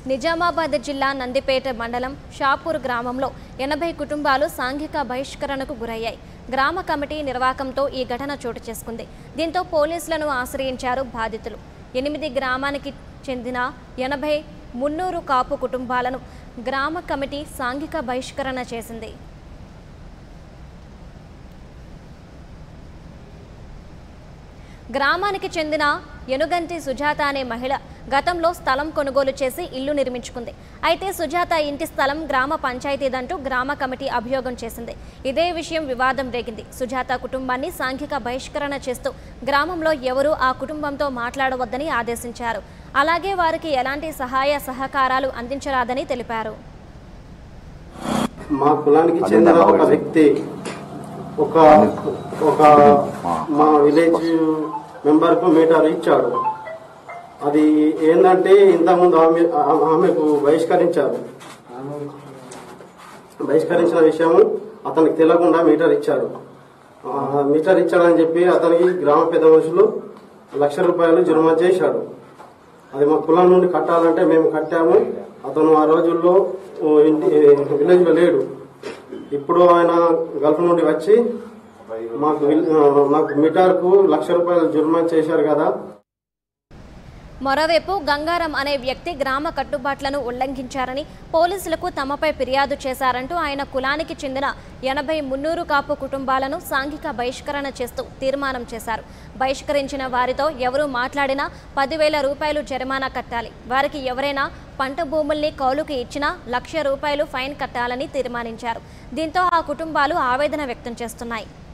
నిజామాబాద్ జిల్లా నందిపేట మండలం షాపూర్ గ్రామంలో ఎనభై కుటుంబాలు సాంఘిక బహిష్కరణకు గురయ్యాయి గ్రామ కమిటీ నిర్వాకంతో ఈ ఘటన చోటు చేసుకుంది దీంతో పోలీసులను ఆశ్రయించారు బాధితులు ఎనిమిది గ్రామానికి చెందిన ఎనభై మున్నూరు కాపు కుటుంబాలను గ్రామ కమిటీ సాంఘిక బహిష్కరణ చేసింది గ్రామానికి చెందిన ఎనుగంటి సుజాత అనే మహిళ గతంలో స్థలం కొనుగోలు చేసి ఇల్లు నిర్మించుకుంది అయితే సుజాత ఇంటి స్థలం గ్రామ పంచాయతీదంటూ గ్రామ కమిటీ అభియోగం చేసింది ఇదే విషయం వివాదం రేగింది సుజాత కుటుంబాన్ని సాంఘిక బహిష్కరణ చేస్తూ గ్రామంలో ఎవరూ ఆ కుటుంబంతో మాట్లాడవద్దని ఆదేశించారు అలాగే వారికి ఎలాంటి సహాయ సహకారాలు అందించరాదని తెలిపారు మా కులానికి చెందిన ఒక వ్యక్తి ఒక ఒక మా విలేజ్ మెంబర్ కు మీటర్ ఇచ్చాడు అది ఏంటంటే ఇంతకుముందు ఆమె ఆ- ఆమెకు బహిష్కరించారు బహిష్కరించిన విషయం అతనికి తెలియకుండా మీటర్ ఇచ్చాడు ఆ మీటర్ ఇచ్చాడని చెప్పి అతనికి గ్రామ పెద్ద మనుషులు లక్ష రూపాయలు జుర్మానా చేశాడు అది మా కులం నుండి కట్టాలంటే మేము కట్టాము అతను ఆ రోజుల్లో ఓ ఇంటి విలేజ్ లో లేడు ఇప్పుడు ఆయన గల్ఫ్ నుండి వచ్చి మాకు విల్- ఆ, మాకు మీటర్ కు లక్ష రూపాయలు జుర్మానా చేశారు కదా మరోవైపు గంగారం అనే వ్యక్తి గ్రామ కట్టుబాట్లను ఉల్లంఘించారని పోలీసులకు తమపై ఫిర్యాదు చేశారంటూ ఆయన కులానికి చెందిన ఎనభై మున్నూరు కాపు కుటుంబాలను సాంఘిక బహిష్కరణ చేస్తూ తీర్మానం చేశారు బహిష్కరించిన వారితో ఎవరు మాట్లాడినా పదివేల రూపాయలు జరిమానా కట్టాలి వారికి ఎవరైనా పంట భూముల్ని కౌలుకి ఇచ్చినా లక్ష రూపాయలు ఫైన్ కట్టాలని తీర్మానించారు దీంతో ఆ కుటుంబాలు ఆవేదన వ్యక్తం చేస్తున్నాయి